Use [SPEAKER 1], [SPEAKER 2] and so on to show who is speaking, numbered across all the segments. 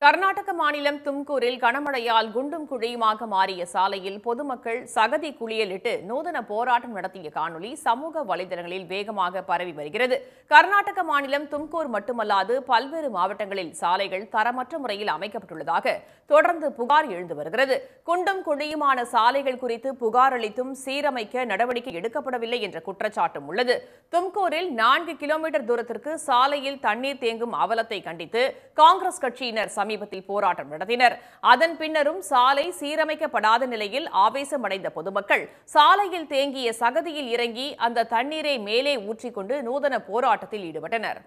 [SPEAKER 1] கர்நாடக மாநிலம் தும்கூரில் கனமழையால் குண்டும் குழியுமாக மாறிய சாலையில் பொதுமக்கள் சகதி குளியலிட்டு நூதன போராட்டம் நடத்திய காணொலி சமூக வலைதளங்களில் வேகமாக பரவி வருகிறது கர்நாடக மாநிலம் தும்கூர் மட்டுமல்லாது பல்வேறு மாவட்டங்களில் சாலைகள் தரமற்ற முறையில் அமைக்கப்பட்டுள்ளதாக தொடர்ந்து புகார் எழுந்து வருகிறது குண்டும் குழியுமான சாலைகள் குறித்து புகார் அளித்தும் சீரமைக்க நடவடிக்கை எடுக்கப்படவில்லை என்ற குற்றச்சாட்டும் உள்ளது தும்கூரில் நான்கு கிலோமீட்டர் தூரத்திற்கு சாலையில் தண்ணீர் தேங்கும் அவலத்தை கண்டித்து காங்கிரஸ் கட்சியினர் சமீபத்தில் போராட்டம் நடத்தினர் அதன் பின்னரும் சாலை சீரமைக்கப்படாத நிலையில் ஆவேசமடைந்த பொதுமக்கள் சாலையில் தேங்கிய சகதியில் இறங்கி அந்த தண்ணீரை மேலே ஊற்றிக்கொண்டு நூதன போராட்டத்தில் ஈடுபட்டனர்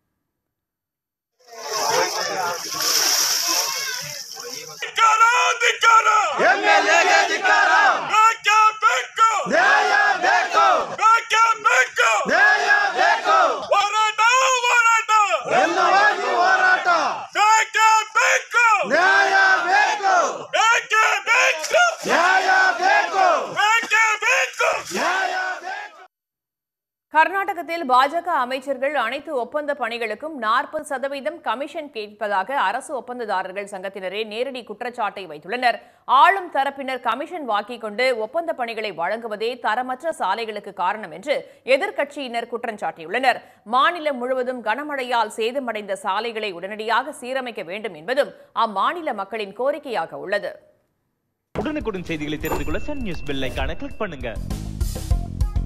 [SPEAKER 2] ಧಿಕ್ಕಾರ ಧಿಕ್ಕಾರ
[SPEAKER 3] ಎಮ್ಮೆಲ್ಲೆಗೆ ಧಿಕ್ಕಾರ
[SPEAKER 2] ಬೇಕೇ ಬೇಕು
[SPEAKER 3] ನ್ಯಾಯ ಬೇಕು
[SPEAKER 2] ಬೇಕೇ ಬೇಕು
[SPEAKER 3] ನ್ಯಾಯ ಬೇಕು
[SPEAKER 2] ಹೋರಾಟ ಹೋರಾಟ
[SPEAKER 3] ಎಲ್ಲವಾಗಿ ಹೋರಾಟ
[SPEAKER 2] ಬೇಕೇ ಬೇಕು
[SPEAKER 3] ನ್ಯಾಯ ಬೇಕು
[SPEAKER 2] ಬೇಕೇ ಬೇಕು
[SPEAKER 3] ನ್ಯಾಯ ಬೇಕು
[SPEAKER 2] ಬೇಕೇ ಬೇಕು
[SPEAKER 3] ನ್ಯಾಯ ಬೇಕು
[SPEAKER 1] கர்நாடகத்தில் பாஜக அமைச்சர்கள் அனைத்து ஒப்பந்த பணிகளுக்கும் நாற்பது சதவீதம் கமிஷன் கேட்பதாக அரசு ஒப்பந்ததாரர்கள் சங்கத்தினரே நேரடி குற்றச்சாட்டை வைத்துள்ளனர் ஆளும் தரப்பினர் கமிஷன் வாக்கிக் கொண்டு ஒப்பந்த பணிகளை வழங்குவதே தரமற்ற சாலைகளுக்கு காரணம் என்று எதிர்க்கட்சியினர் குற்றம் சாட்டியுள்ளனர் மாநிலம் முழுவதும் கனமழையால் சேதமடைந்த சாலைகளை உடனடியாக சீரமைக்க வேண்டும் என்பதும் அம்மாநில மக்களின் கோரிக்கையாக உள்ளது
[SPEAKER 4] உடனுக்குடன் செய்திகளை தெரிந்து கொள்ள சன் நியூஸ் பெல் ஐகானை கிளிக் பண்ணுங்க